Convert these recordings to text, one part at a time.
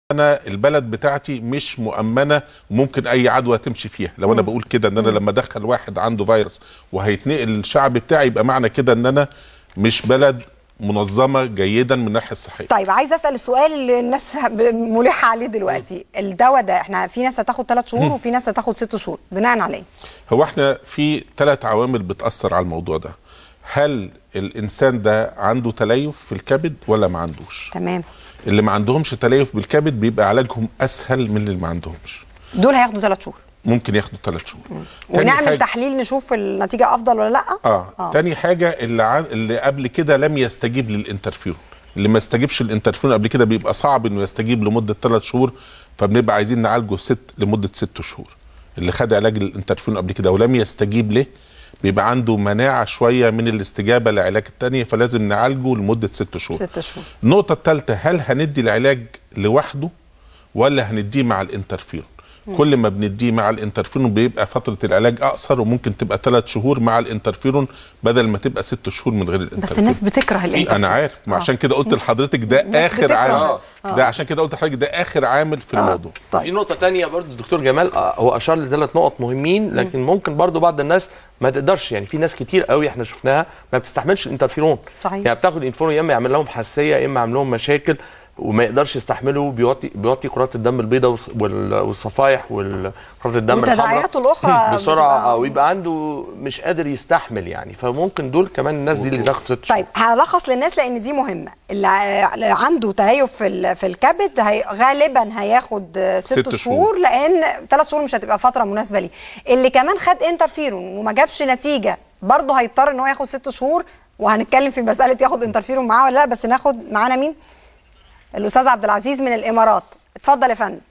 انا البلد بتاعتي مش مؤمنه وممكن اي عدوى تمشي فيها لو انا بقول كده ان انا لما ادخل واحد عنده فيروس وهيتنقل الشعب بتاعي يبقى معنى كده ان انا مش بلد منظمه جيدا من الناحيه الصحيه طيب عايز اسال السؤال اللي الناس ملحه عليه دلوقتي الدواء ده احنا في ناس هتاخد ثلاث شهور وفي ناس هتاخد ست شهور بناء عليه هو احنا في ثلاث عوامل بتاثر على الموضوع ده هل الانسان ده عنده تليف في الكبد ولا ما عندوش تمام اللي ما عندهمش تليف بالكبد بيبقى علاجهم اسهل من اللي ما عندهمش دول هياخدوا ثلاث شهور ممكن ياخدوا ثلاث شهور تاني ونعمل حاجة- تحليل نشوف النتيجه افضل ولا لا اه, آه. تاني حاجه اللي عن... اللي قبل كده لم يستجيب للانترفيون اللي ما استجابش الانترفيون قبل كده بيبقى صعب انه يستجيب لمده ثلاث شهور فبنبقى عايزين نعالجه ست لمده ست شهور اللي خد علاج الانترفيون قبل كده ولم يستجيب له بيبقى عنده مناعه شويه من الاستجابه لعلاج التانية فلازم نعالجه لمده ست شهور ست شهور النقطة الثالثة هل هندي العلاج لوحده ولا هنديه مع الانترفيرون؟ كل ما بنديه مع الانترفيرون بيبقى فترة العلاج أقصر وممكن تبقى ثلاث شهور مع الانترفيرون بدل ما تبقى ست شهور من غير الانترفيرون بس الناس بتكره الانترفيرون أنا عارف ما عشان كده قلت لحضرتك ده الناس آخر بتكره. عامل آه. ده عشان كده قلت لحضرتك ده آخر عامل في الموضوع طيب. في نقطة تانية برضو الدكتور جمال آه، هو أشار لثلاث نقط مهمين لكن ممكن برضو بعض الناس ما تقدرش يعني في ناس كتير قوي احنا شفناها ما بتستحملش الانترفيرون صحيح. يعني بتاخد الانفيرون يا اما يعمل لهم حساسية يا اما يعمل لهم مشاكل وما يقدرش يستحمله بيوطي بيوطي كرات الدم البيضاء والص- وال- والصفائح وكرات الدم الحمراء وتداعياته الأخرى بسرعة بتبقى- اه ويبقى عنده مش قادر يستحمل يعني فممكن دول كمان الناس دي اللي تاخد ست شهور طيب هلخص للناس لان دي مهمه اللي ع- اللي عنده تليف في ال- في الكبد هي غالبا هياخد آه، ست, ست شهور, شهور. لان ثلاث شهور مش هتبقى فتره مناسبه ليه اللي كمان خد انترفيرون وما جابش نتيجه برضه هيضطر ان هو ياخد ست شهور وهنتكلم في مساله ياخد انترفيرون معاه ولا لا بس ناخد معانا مين الاستاذ عبد العزيز من الامارات اتفضل يا فندم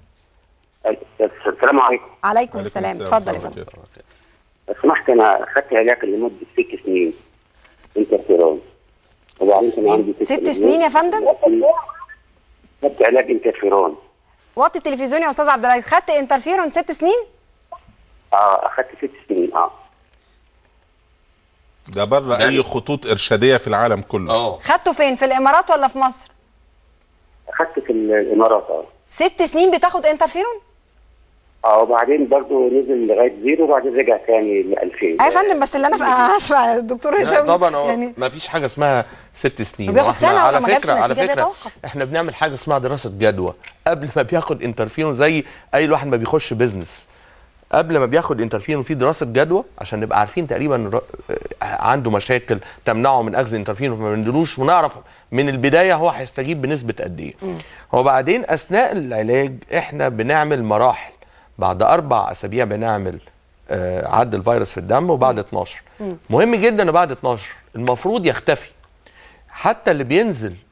السلام عليكم عليكم عليكم السلام السلام اتفضل يا ورحمة فندم الله وبركاته. لو سمحت انا اخدت علاج لمده ست سنين انترفيرون وبعدين كان عندي ست سنين يا فندم خدت علاج انترفيرون وطي التلفزيون يا استاذ عبد العزيز خدت انترفيرون ست سنين اه اخدت ست سنين اه ده بره ده- أي خطوط إرشادية في العالم كله اه خدته فين في الامارات ولا في مصر اخدت في الامارات اه ست سنين بتاخد انترفيرون اه وبعدين برضه نزل لغايه زيرو وبعدين رجع تاني ل 2000 ايوه يا فندم بس اللي انا انا اسمع الدكتور لا هشام طبعا هو يعني ما فيش حاجه اسمها ست سنين بياخد وإحنا سنة على ولو ما جابش فكره على نتيجة فكره بيتوقف. احنا بنعمل حاجه اسمها دراسه جدوى قبل ما بياخد انترفيرون زي اي واحد ما بيخش بيزنس قبل ما بياخد انترفيرون في دراسه جدوى عشان نبقى عارفين تقريبا ر- آه، عنده مشاكل تمنعه من اخذ انترفيرون فما بندلوش ونعرف من البدايه هو هيستجيب بنسبه قد ايه وبعدين اثناء العلاج احنا بنعمل مراحل بعد اربع اسابيع بنعمل آه، عد الفيروس في الدم وبعد 12 مهم جدا ان بعد 12 المفروض يختفي حتى اللي بينزل